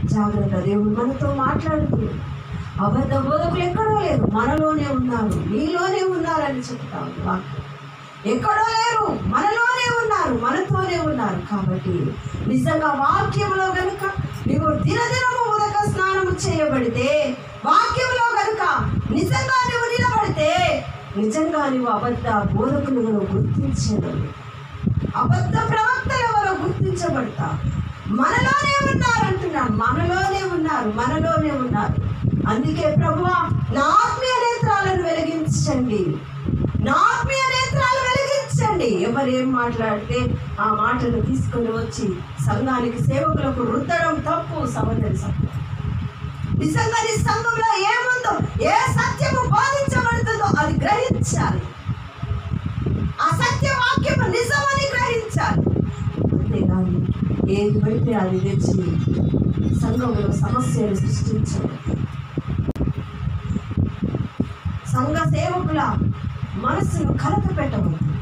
జాగ్రత్త దేవుడు మనతో మాట్లాడుతూ అబద్ధ బోధకులు ఎక్కడో లేరు మనలోనే ఉన్నారు నీలోనే ఉన్నారని చెప్తాను వాక్యం ఎక్కడో లేరు మనలోనే ఉన్నారు మనతోనే ఉన్నారు కాబట్టి నిజంగా వాక్యంలో గనుక నీవు దినదినము ఉదక స్నానము చేయబడితే వాక్యంలో గనుక నిజంగా నువ్వు నిలబడితే నిజంగా నువ్వు అబద్ధ బోధకులను గుర్తించడం అబద్ధ ప్రవక్తలు ఎవరో గుర్తించబడతా మనలోనే ఉన్నారు అంటున్నా మనలోనే ఉన్నారు మనలోనే ఉన్నారు అందుకే ప్రభువా నా ఆత్మీయ నేత్రాలను వెలిగించండి నా ఆత్మీయ నేత్రాలు వెలిగించండి ఎవరు ఏం మాట్లాడితే ఆ మాటను తీసుకొని వచ్చి సంఘానికి సేవకులకు రుద్దడం తప్పు సహోదరి సత్యం నిజంగా నీ సంఘంలో ఏముందో ఏ సత్యము బోధించబడుతుందో అది గ్రహించాలి ఆ సత్య వాక్యము నిజమని గ్రహించాలి అంతేగాని ఏది పడితే అది తెచ్చి సంఘంలో సమస్యలు సృష్టించాలి సంఘ సేవకుల మనస్సును కలత పెట్టవద్దు